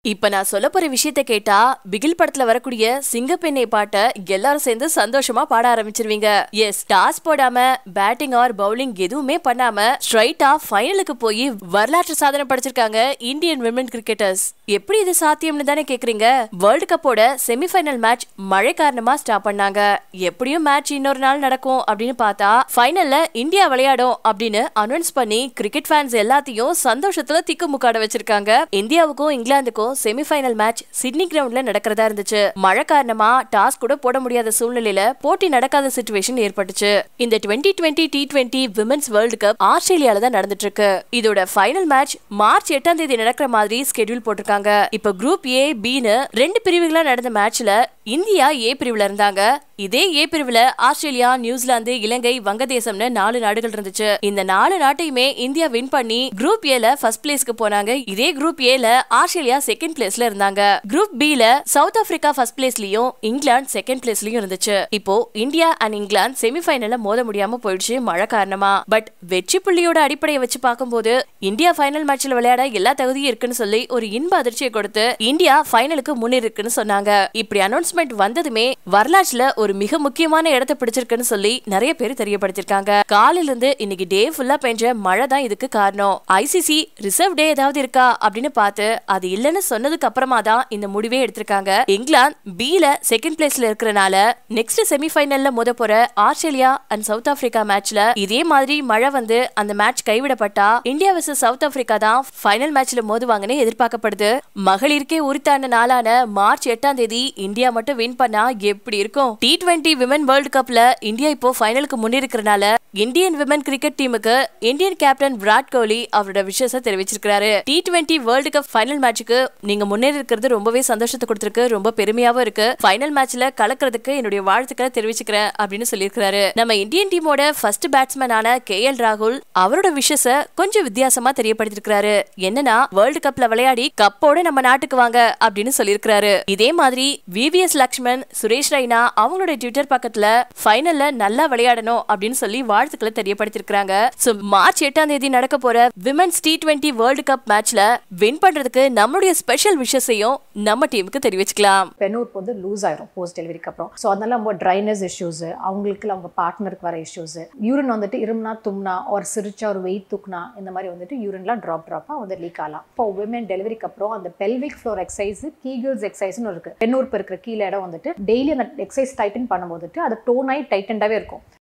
இப்ப நான் சொல்ல போற விஷயத்த கேட்டா பிகில் படத்துல வரக்கூடிய சிங்கப்பெண்ணை பாட்டை எல்லாரும் சேர்ந்து சந்தோஷமா பாட ஆரம்பிச்சிருவீங்க எஸ் டாஸ் போடாம பேட்டிங் ஆர் பவுலிங் எதுவுமே பண்ணாம ஸ்ட்ரைட்டா ஃபைனலுக்கு போய் வரலாற்று சாதனை படைச்சிருக்காங்க இந்தியன் விமன் கிரிக்கெட்டர்ஸ் எப்படி இது சாத்தியம்னு தானே கேக்குறீங்க வேர்ல்டு கப்போட செமிஃபைனல் மேட்ச் மழை காரணமா ஸ்டாப் பண்ணாங்க எப்படியும் மேட்ச் இன்னொரு நாள் நடக்கும் அப்படின்னு பார்த்தா ஃபைனல்ல இந்தியா விளையாடும் அப்படின்னு அனௌன்ஸ் பண்ணி கிரிக்கெட் ஃபேன்ஸ் எல்லாத்தையும் சந்தோஷத்துல திக்கு முக்காட வச்சிருக்காங்க இந்தியாவுக்கும் இங்கிலாந்துக்கும் செமிஃபைனல் மேட்ச் சிட்னி கிரவுண்ட்ல நடக்கிறதா இருந்துச்சு மழை காரணமா டாஸ் கூட போட முடியாத சூழ்நிலையில போட்டி நடக்காத சுச்சுவேஷன் ஏற்பட்டுச்சு இந்த twenty twenty T twenty women's world cup ஆஸ்திரேலியால தான் நடந்துட்டு இருக்கு இதோட ஃபைனல் மேட்ச் மார்ச் எட்டாம் தேதி நடக்கிற மாதிரி ஸ்கெடியூல் போட்டிருக்காங்க இப்ப குரூப் ஏ பின்னு ரெண்டு பிரிவுகளா நடந்த மேட்ச்ல இந்தியா ஏ பிரிவுல இருந்தாங்க இதே ஏ பிரிவுல ஆஸ்திரேலியா நியூசிலாந்து இலங்கை வங்கதேசம்னு நாலு நாடுகள் இருந்துச்சு இந்த நாலு நாட்டையுமே இந்தியா வின் பண்ணி குரூப் ஏல ஃபர்ஸ்ட் பிளேஸ்க்கு போனாங்க இதே குரூப் ஏல ஆஸ்திரேலியா செகண்ட் பிளேஸ்ல இருந்தாங்க குரூப் பில சவுத் ஆப்பிரிக்கா ஃபர்ஸ்ட் பிளேஸ்லயும் இங்கிலாந்து செகண்ட் பிளேஸ்லயும் இருந்துச்சு இப்போ இந்தியா அண்ட் இங்கிலாந்து செமிஃபைனல்ல மோத முடியாம போயிடுச்சு மழை காரணமா பட் வெற்றி புள்ளியோட அடிப்படையை வச்சு பார்க்கும்போது இந்தியா ஃபைனல் மேட்ச்ல விளையாட எல்லா தகுதியும் இருக்குன்னு சொல்லி ஒரு இன்ப அதிர்ச்சியை கொடுத்து இந்தியா ஃபைனலுக்கு முன்னேறி இருக்குன்னு சொன்னாங்க இப்படி அனௌன்ஸ்மெண்ட் வந்ததுமே வரலாற்றுல ஒரு மிக முக்கியமான இடத்தை பிடிச்சிருக்குன்னு சொல்லி நிறைய பேர் தெரியப்படுத்திருக்காங்க காலையில இருந்து இன்னைக்கு டே ஃபுல்லா பெஞ்ச மழை தான் இதுக்கு காரணம் ஐசிசி ரிசர்வ் டே ஏதாவது இருக்கா அப்படின்னு பார்த்து அது இல்லைன்னு சொன்னதுக்கு அப்புறமா தான் இந்த முடிவே எடுத்திருக்காங்க இங்கிலாந்து பில செகண்ட் பிளேஸ்ல இருக்கிறனால நெக்ஸ்ட் செமிஃபைனல்ல மோத போற ஆஸ்திரேலியா அண்ட் சவுத் ஆப்பிரிக்கா மேட்ச்ல இதே மாதிரி மழை வந்து அந்த மேட்ச் கைவிடப்பட்டா இந்தியா வர்சஸ் சவுத் ஆப்பிரிக்கா தான் ஃபைனல் மேட்ச்ல மோதுவாங்கன்னு எதிர்பார்க்கப்படுது மகளிருக்கே உரித்தான நாளான மார்ச் எட்டாம் தேதி இந்தியா மட்டும் வின் பண்ணா எப்படி இருக்கும் டி டுவெண்ட்டி விமன் வேர்ல்டு கப்ல இந்தியா இப்போ ஃபைனலுக்கு முன்னேறிக்கிறனால இந்தியன் விமன் கிரிக்கெட் டீமுக்கு இந்தியன் கேப்டன் விராட் கோலி அவரோட விஷயத்தை தெரிவிச்சிருக்காரு T twenty world cup final மேட்சுக்கு நீங்க முன்னேறி இருக்கிறது ரொம்பவே சந்தோஷத்தை கொடுத்திருக்கு ரொம்ப பெருமையாவும் இருக்கு ஃபைனல் மேட்ச்ல கலக்கிறதுக்கு என்னுடைய வாழ்த்துக்களை தெரிவிச்சுக்கிறேன் அப்படின்னு சொல்லியிருக்காரு நம்ம இந்தியன் டீமோட ஃபர்ஸ்ட் பேட்ஸ்மேனான கே எல் ராகுல் அவரோட விஷயத்தை கொஞ்சம் வித்தியாசமா தெரியப்படுத்திருக்காரு என்னன்னா வேர்ல்டு கப்ல விளையாடி கப்போட நம்ம நாட்டுக்கு வாங்க அப்படின்னு சொல்லியிருக்காரு இதே மாதிரி விவிஎஸ் லக்ஷ்மன் சுரேஷ் ரெய்னா அவங்களோட ட்விட்டர் பக்கத்துல ஃபைனல்ல நல்லா விளையாடணும் அப்படின்னு சொல்லி வாழ்த்துக்களை தெரியப்படுத்திருக்காங்க சோ மார்ச் எட்டாம் தேதி நடக்க போற women's T twenty world cup மேட்ச்ல வின் பண்றதுக்கு நம்மளுடைய ஸ்பெஷல் விஷயத்தையும் நம்ம டீமுக்கு தெரிவிச்சுக்கலாம் பெனூர்க்கு வந்து லூஸ் ஆயிரும் போஸ்ட் டெலிவரிக்கு அப்புறம் ஸோ அதனால ரொம்ப ட்ரைனஸ் இஷ்யூஸ் அவங்களுக்கு அவங்க பார்ட்னருக்கு வர இஷ்யூஸ் யூரின் வந்துட்டு இருமுனா தும்னா ஒரு சிரிச்சா ஒரு வெயிட் தூக்குனா இந்த மாதிரி வந்துட்டு யூரின்லாம் ட்ராப் ட்ராப்பாக வந்து லீக் ஆகலாம் இப்போ உமன் டெலிவரிக்கு அப்புறம் அந்த பெல்விக் ஃப்ளோர் எக்ஸசைஸ் கீகிள்ஸ் எக்ஸசைஸ்னு இருக்கு பெண்ணூர்ப்பு இருக்கிற கீழே இடம் வந்துட்டு டெய்லி அந்த எக்ஸசைஸ் டைட்டன் பண்ணும்போதுட்டு அது டோன் ஆகி டைட்டண்டாகவே இருக்கும்